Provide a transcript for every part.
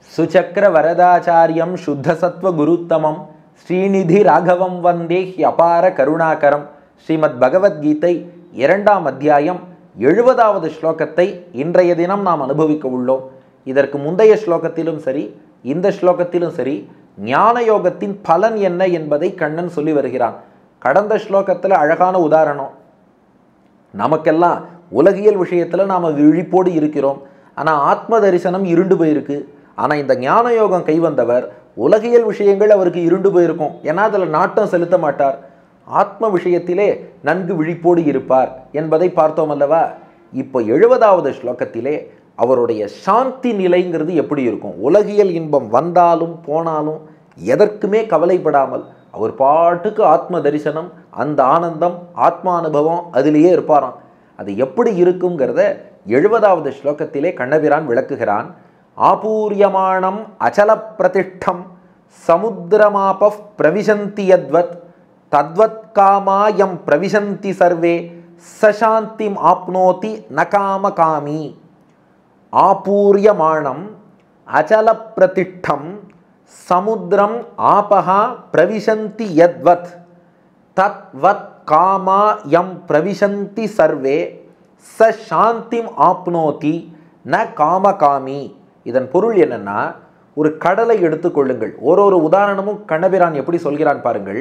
சுச்சக்கர வரதாச்சாரியம் சுத்தசத்வ குருத்தமம் ஸ்ரீநிதி ராகவம் வந்தே அபார கருணாகரம் ஸ்ரீமத் பகவத்கீதை இரண்டாம் அத்தியாயம் எழுபதாவது ஸ்லோகத்தை இன்றைய தினம் நாம் அனுபவிக்க உள்ளோம் இதற்கு முந்தைய ஸ்லோகத்திலும் சரி இந்த ஸ்லோகத்திலும் சரி ஞான யோகத்தின் பலன் என்ன என்பதை கண்ணன் சொல்லி வருகிறான் கடந்த ஸ்லோகத்தில் அழகான உதாரணம் நமக்கெல்லாம் உலகியல் விஷயத்தில் நாம் விழிப்போடு இருக்கிறோம் ஆனால் ஆத்ம தரிசனம் இருண்டு போயிருக்கு ஆனால் இந்த ஞான யோகம் கைவந்தவர் உலகியல் விஷயங்கள் அவருக்கு இருண்டு போயிருக்கும் ஏன்னா அதில் நாட்டம் செலுத்த மாட்டார் ஆத்ம விஷயத்திலே நன்கு விழிப்போடு இருப்பார் என்பதை பார்த்தோம் அல்லவா இப்போ எழுபதாவது ஸ்லோகத்திலே அவருடைய சாந்தி நிலைங்கிறது எப்படி இருக்கும் உலகியல் இன்பம் வந்தாலும் போனாலும் எதற்குமே கவலைப்படாமல் அவர் பாட்டுக்கு ஆத்ம தரிசனம் அந்த ஆனந்தம் ஆத்மா அனுபவம் அதிலேயே இருப்பாராம் அது எப்படி இருக்குங்கிறத எழுபதாவது ஸ்லோகத்திலே கண்ணபிரான் விளக்குகிறான் ஆபூரியமானம் அச்சல பிரதிஷ்டம் சமுத்திரமாப பிரவிசந்தி யத்வத் தத்வத் காமாயம் பிரவிசந்தி சர்வே சசாந்திம் ஆப்னோதி நகாம காமி ஆபூரியமானம் அச்சல பிரதிஷ்டம் சமுத்திரம் ஆபகா பிரவிசந்தி யத்வத் தத்வத் காமா யம் பிரவிசந்தி சர்வே ச சாந்திம் ஆப்னோதி ந காமகாமி இதன் பொருள் என்னன்னா ஒரு கடலை எடுத்துக்கொள்ளுங்கள் ஒரு ஒரு உதாரணமும் கண்ணபிரான் எப்படி சொல்கிறான் பாருங்கள்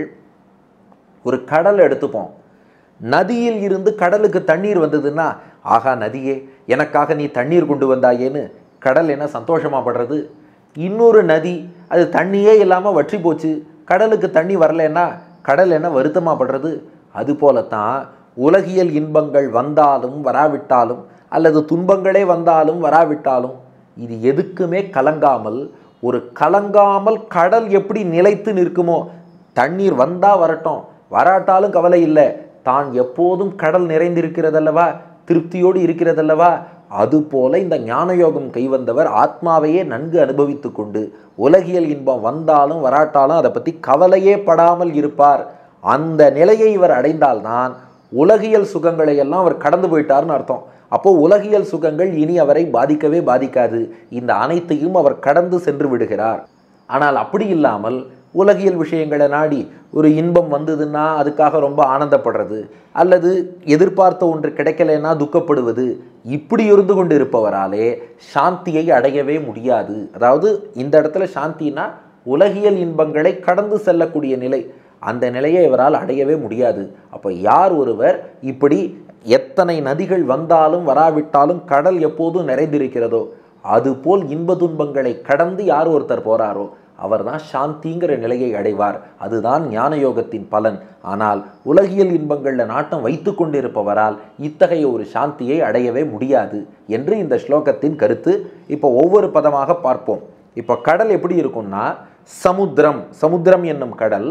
ஒரு கடல் எடுத்துப்போம் நதியில் இருந்து கடலுக்கு தண்ணீர் வந்ததுன்னா ஆகா நதியே எனக்காக நீ தண்ணீர் கொண்டு வந்தாயேன்னு கடல் என்ன சந்தோஷமாக படுறது இன்னொரு நதி அது தண்ணியே இல்லாமல் வற்றி போச்சு கடலுக்கு தண்ணி வரலன்னா கடல் என்ன வருத்தமாக படுறது அதுபோலத்தான் உலகியல் இன்பங்கள் வந்தாலும் வராவிட்டாலும் அல்லது துன்பங்களே வந்தாலும் வராவிட்டாலும் இது எதுக்குமே கலங்காமல் ஒரு கலங்காமல் கடல் எப்படி நிலைத்து நிற்குமோ தண்ணீர் வந்தா வரட்டும் வராட்டாலும் கவலை இல்லை தான் எப்போதும் கடல் நிறைந்திருக்கிறதல்லவா திருப்தியோடு இருக்கிறதல்லவா அதுபோல இந்த ஞானயோகம் கைவந்தவர் ஆத்மாவையே நன்கு அனுபவித்து கொண்டு உலகியல் இன்பம் வந்தாலும் வராட்டாலும் அதை பற்றி கவலையே படாமல் இருப்பார் அந்த நிலையை இவர் அடைந்தால்தான் உலகியல் சுகங்களை எல்லாம் அவர் கடந்து போயிட்டார்னு அர்த்தம் அப்போ உலகியல் சுகங்கள் இனி அவரை பாதிக்கவே பாதிக்காது இந்த அனைத்தையும் அவர் கடந்து சென்று விடுகிறார் ஆனால் அப்படி இல்லாமல் உலகியல் விஷயங்களை நாடி ஒரு இன்பம் வந்ததுன்னா அதுக்காக ரொம்ப ஆனந்தப்படுறது அல்லது எதிர்பார்த்த ஒன்று கிடைக்கலைன்னா துக்கப்படுவது இப்படி இருந்து கொண்டு இருப்பவராலே சாந்தியை அடையவே முடியாது அதாவது இந்த இடத்துல சாந்தினா உலகியல் இன்பங்களை கடந்து செல்லக்கூடிய நிலை அந்த நிலையை இவரால் அடையவே முடியாது அப்போ யார் ஒருவர் இப்படி எத்தனை நதிகள் வந்தாலும் வராவிட்டாலும் கடல் எப்போதும் நிறைந்திருக்கிறதோ அதுபோல் இன்ப துன்பங்களை கடந்து யார் ஒருத்தர் போறாரோ அவர்தான் சாந்திங்கிற நிலையை அடைவார் அதுதான் ஞான யோகத்தின் பலன் ஆனால் உலகியல் இன்பங்களில் நாட்டம் வைத்து கொண்டிருப்பவரால் இத்தகைய ஒரு சாந்தியை அடையவே முடியாது என்று இந்த ஸ்லோகத்தின் கருத்து இப்போ ஒவ்வொரு பதமாக பார்ப்போம் இப்போ கடல் எப்படி இருக்கும்னா சமுத்திரம் சமுத்திரம் என்னும் கடல்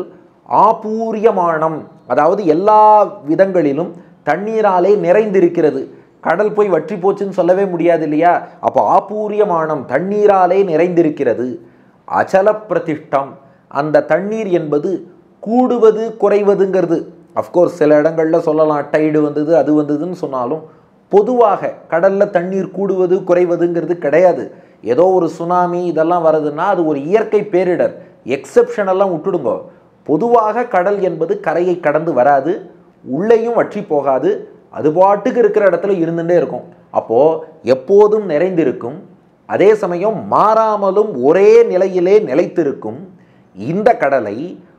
ஆபூரியமானம் அதாவது எல்லா விதங்களிலும் தண்ணீராலே நிறைந்திருக்கிறது கடல் போய் வற்றி போச்சுன்னு சொல்லவே முடியாது இல்லையா அப்போ ஆபூரியமானம் தண்ணீராலே நிறைந்திருக்கிறது அச்சல பிரதிஷ்டம் அந்த தண்ணீர் என்பது கூடுவது குறைவதுங்கிறது அஃப்கோர்ஸ் சில இடங்களில் சொல்லலாம் டைடு வந்தது அது வந்ததுன்னு சொன்னாலும் பொதுவாக கடலில் தண்ணீர் கூடுவது குறைவதுங்கிறது கிடையாது ஏதோ ஒரு சுனாமி இதெல்லாம் வருதுன்னா அது ஒரு இயற்கை பேரிடர் எக்ஸப்ஷன் எல்லாம் விட்டுடுங்க பொதுவாக கடல் என்பது கரையை கடந்து வராது உள்ளேயும் வற்றி போகாது அது பாட்டுக்கு இருக்கிற இடத்துல இருந்துகிட்டே இருக்கும் அப்போது எப்போதும் நிறைந்திருக்கும் அதே சமயம் மாறாமலும் ஒரே நிலையிலே நிலைத்திருக்கும் இந்த கடலை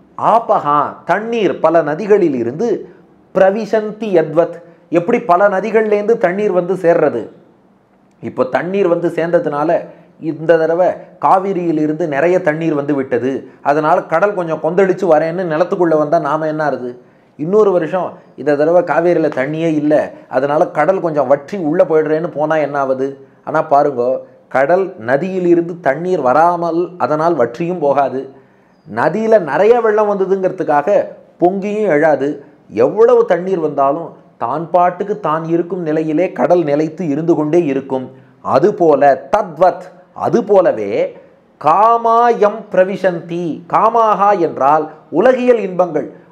ஆபகா தண்ணீர் பல நதிகளில் இருந்து பிரவிசந்தி யத்வத் எப்படி பல நதிகள்லேருந்து தண்ணீர் வந்து சேர்றது இப்போ தண்ணீர் வந்து சேர்ந்ததுனால இந்த தடவை காவிரியிலிருந்து நிறைய தண்ணீர் வந்து விட்டது அதனால் கடல் கொஞ்சம் கொந்தளிச்சு வரேன்னு நிலத்துக்குள்ளே வந்தால் நாம் என்ன ஆகுது இன்னொரு வருஷம் இந்த தடவை காவேரியில் தண்ணியே இல்லை அதனால் கடல் கொஞ்சம் வற்றி உள்ளே போயிடுறேன்னு போனால் என்ன ஆகுது ஆனால் பாருங்க கடல் நதியிலிருந்து தண்ணீர் வராமல் அதனால் வற்றியும் போகாது நதியில் நிறைய வெள்ளம் வந்ததுங்கிறதுக்காக பொங்கியும் எழாது எவ்வளவு தண்ணீர் வந்தாலும் தான் பாட்டுக்கு தான் இருக்கும் நிலையிலே கடல் நிலைத்து இருந்து கொண்டே இருக்கும் அதுபோல தத்வத் அதுபோலவே காமாயம் பிரவிசந்தி காமாகா என்றால் உலகியல் இன்பங்கள்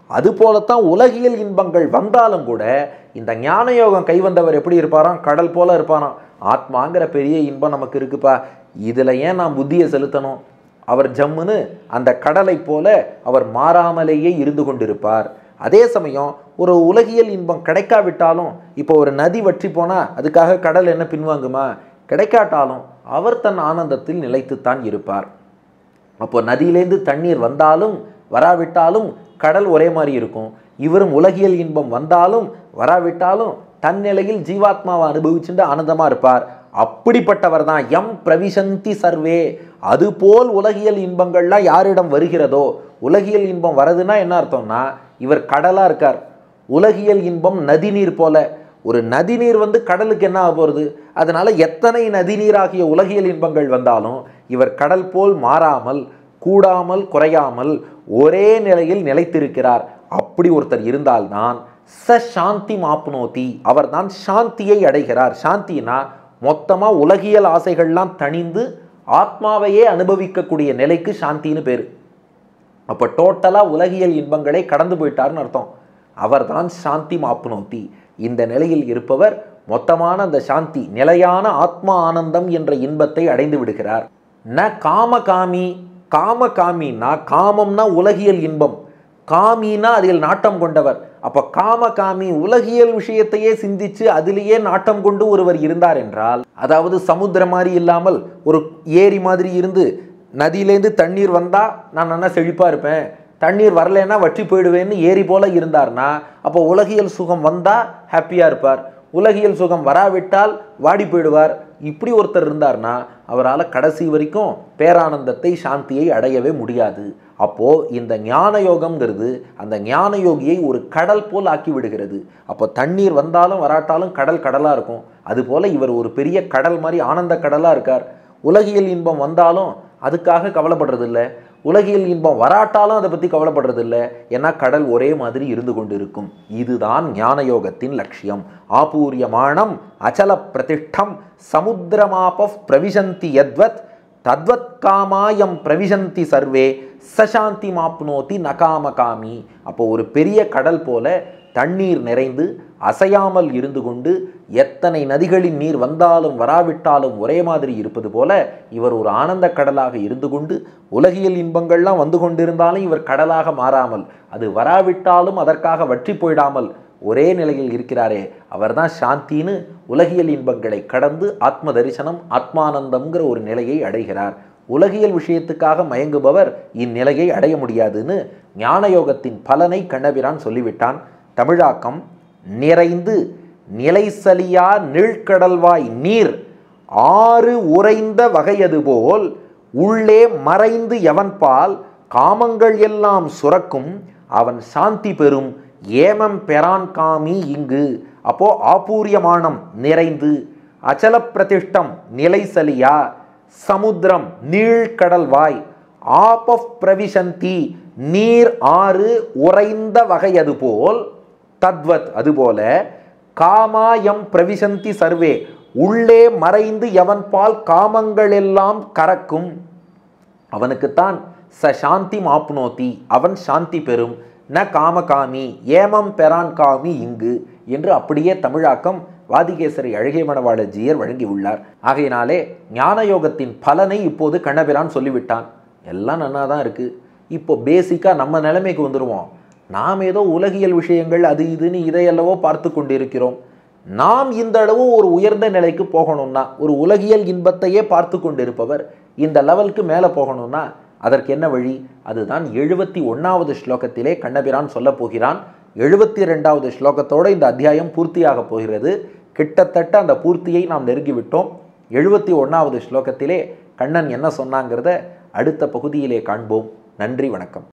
அதுபோலத்தான் உலகியல் இன்பங்கள் வந்தாலும் கூட இந்த ஞான யோகம் கைவந்தவர் எப்படி இருப்பாராம் கடல் போல இருப்பாராம் ஆத்மாங்கிற பெரிய இன்பம் நமக்கு இருக்குப்பா இதில் ஏன் நான் புத்தியை செலுத்தணும் அவர் ஜம்முன்னு அந்த கடலை போல அவர் மாறாமலேயே இருந்து கொண்டிருப்பார் அதே சமயம் ஒரு உலகியல் இன்பம் கிடைக்காவிட்டாலும் இப்போ ஒரு நதி வற்றி போனால் அதுக்காக கடல் என்ன பின்வாங்குமா கிடைக்காட்டாலும் அவர் தன் ஆனந்தத்தில் நிலைத்துத்தான் இருப்பார் அப்போ நதியிலேருந்து தண்ணீர் வந்தாலும் வராவிட்டாலும் கடல் ஒரே மாதிரி இருக்கும் இவரும் உலகியல் இன்பம் வந்தாலும் வராவிட்டாலும் தன் நிலையில் ஜீவாத்மாவை அனுபவிச்சுட்டு ஆனந்தமாக இருப்பார் அப்படிப்பட்டவர் தான் எம் பிரவிசந்தி சர்வே அதுபோல் உலகியல் இன்பங்கள்லாம் யாரிடம் வருகிறதோ உலகியல் இன்பம் வரதுன்னா என்ன அர்த்தம்னா இவர் கடலாக இருக்கார் உலகியல் இன்பம் நதிநீர் போல ஒரு நதிநீர் வந்து கடலுக்கு என்ன ஆக போகிறது அதனால எத்தனை நதிநீராகிய உலகியல் இன்பங்கள் வந்தாலும் இவர் கடல் போல் மாறாமல் கூடாமல் குறையாமல் ஒரே நிலையில் நிலைத்திருக்கிறார் அப்படி ஒருத்தர் இருந்தால்தான் ச சாந்தி மாப்னோதி அவர்தான் சாந்தியை அடைகிறார் சாந்தினா மொத்தமாக உலகியல் ஆசைகள்லாம் தணிந்து ஆத்மாவையே அனுபவிக்கக்கூடிய நிலைக்கு சாந்தின்னு பேர் அப்போ டோட்டலாக உலகியல் இன்பங்களை கடந்து போயிட்டார்னு அர்த்தம் அவர்தான் சாந்தி மாப்னோதி இந்த நிலையில் இருப்பவர் மொத்தமான அந்த சாந்தி நிலையான ஆத்மா ஆனந்தம் என்ற இன்பத்தை அடைந்து விடுகிறார் ந காம காமி காம காமின்னா காமம்னா உலகியல் இன்பம் காமினா அதில் நாட்டம் கொண்டவர் அப்போ காம காமி உலகியல் விஷயத்தையே சிந்திச்சு அதிலேயே நாட்டம் கொண்டு ஒருவர் இருந்தார் என்றால் அதாவது சமுத்திரம் மாதிரி இல்லாமல் ஒரு ஏரி மாதிரி இருந்து நதியிலேருந்து தண்ணீர் வந்தால் நான் நல்லா செழிப்பாக இருப்பேன் தண்ணீர் வரலைன்னா வற்றி போயிடுவேன்னு ஏரி போல இருந்தார்னா அப்போ உலகியல் சுகம் வந்தால் ஹாப்பியாக இருப்பார் உலகியல் சுகம் வராவிட்டால் வாடி போயிடுவார் இப்படி ஒருத்தர் இருந்தார்னா அவரால் கடைசி வரைக்கும் பேரானந்தத்தை சாந்தியை அடையவே முடியாது அப்போது இந்த ஞான யோகம்ங்கிறது அந்த ஞான யோகியை ஒரு கடல் போல் ஆக்கி விடுகிறது அப்போ தண்ணீர் வந்தாலும் வராட்டாலும் கடல் கடலாக இருக்கும் அதுபோல் இவர் ஒரு பெரிய கடல் மாதிரி ஆனந்த கடலாக இருக்கார் உலகியல் இன்பம் வந்தாலும் அதுக்காக கவலைப்படுறதில்ல உலகியல் இன்பம் வராட்டாலும் அதை பற்றி கவலைப்படுறதில்ல ஏன்னா கடல் ஒரே மாதிரி இருந்து கொண்டு இருக்கும் இதுதான் ஞான யோகத்தின் லட்சியம் ஆபூரியமானம் அச்சல பிரதிஷ்டம் சமுத்திரமாப பிரவிசந்தி யத்வத் தத்வத் காமாயம் பிரவிசந்தி சர்வே சசாந்தி மாப்னோதி நகாமகாமி அப்போ ஒரு பெரிய கடல் போல தண்ணீர் நிறைந்து அசையாமல் இருந்து கொண்டு எத்தனை நதிகளின் நீர் வந்தாலும் வராவிட்டாலும் ஒரே மாதிரி இருப்பது போல இவர் ஒரு ஆனந்த கடலாக இருந்து கொண்டு உலகியல் இன்பங்கள்லாம் வந்து கொண்டிருந்தாலும் இவர் கடலாக மாறாமல் அது வராவிட்டாலும் அதற்காக வற்றி போயிடாமல் ஒரே நிலையில் இருக்கிறாரே அவர்தான் சாந்தின்னு உலகியல் இன்பங்களை கடந்து ஆத்ம தரிசனம் ஆத்மானந்தம்ங்கிற ஒரு நிலையை அடைகிறார் உலகியல் விஷயத்துக்காக மயங்குபவர் இந்நிலையை அடைய முடியாதுன்னு ஞானயோகத்தின் பலனை கண்ணபிரான் சொல்லிவிட்டான் தமிழாக்கம் நிறைந்து நிலைசலியா நீழ்கடல்வாய் நீர் ஆறு உறைந்த வகையது போல் உள்ளே மறைந்து எவன்பால் காமங்கள் எல்லாம் சுரக்கும் அவன் சாந்தி பெறும் ஏமம் பெறான் காமி இங்கு அப்போ ஆபூரியமானம் நிறைந்து அச்சல பிரதிஷ்டம் நிலைசலியா சமுத்திரம் நீழ்கடல்வாய் ஆபப் பிரவிசந்தி நீர் ஆறு உறைந்த வகையது போல் தத்வத் அதுபோல காமாயம் பிரவிசந்தி சர்வே உள்ளே மறைந்து எவன் பால் காமங்கள் எல்லாம் கறக்கும் அவனுக்குத்தான் ச சாந்தி மாப்னோதி அவன் சாந்தி பெறும் ந காமகாமி ஏமம் பெறான் காமி இங்கு என்று அப்படியே தமிழாக்கம் வாதிகேசரி அழகிய மணவாளஜியர் வழங்கியுள்ளார் ஆகையினாலே ஞான யோகத்தின் பலனை இப்போது கண்ணபிரான் சொல்லிவிட்டான் எல்லாம் நன்னா தான் இருக்குது இப்போ பேசிக்காக நம்ம நிலைமைக்கு வந்துடுவோம் நாம் ஏதோ உலகியல் விஷயங்கள் அது இதுன்னு இதையல்லவோ பார்த்து கொண்டிருக்கிறோம் நாம் இந்த அளவு ஒரு உயர்ந்த நிலைக்கு போகணும்னா ஒரு உலகியல் இன்பத்தையே பார்த்து கொண்டிருப்பவர் இந்த லெவலுக்கு மேலே போகணும்னா அதற்கு என்ன வழி அதுதான் எழுபத்தி ஒன்றாவது ஸ்லோகத்திலே கண்ணபிரான் சொல்ல போகிறான் எழுபத்தி ரெண்டாவது ஸ்லோகத்தோடு இந்த அத்தியாயம் பூர்த்தியாக போகிறது கிட்டத்தட்ட அந்த பூர்த்தியை நாம் நெருங்கிவிட்டோம் எழுபத்தி ஒன்றாவது ஸ்லோகத்திலே கண்ணன் என்ன சொன்னாங்கிறத அடுத்த பகுதியிலே காண்போம் நன்றி வணக்கம்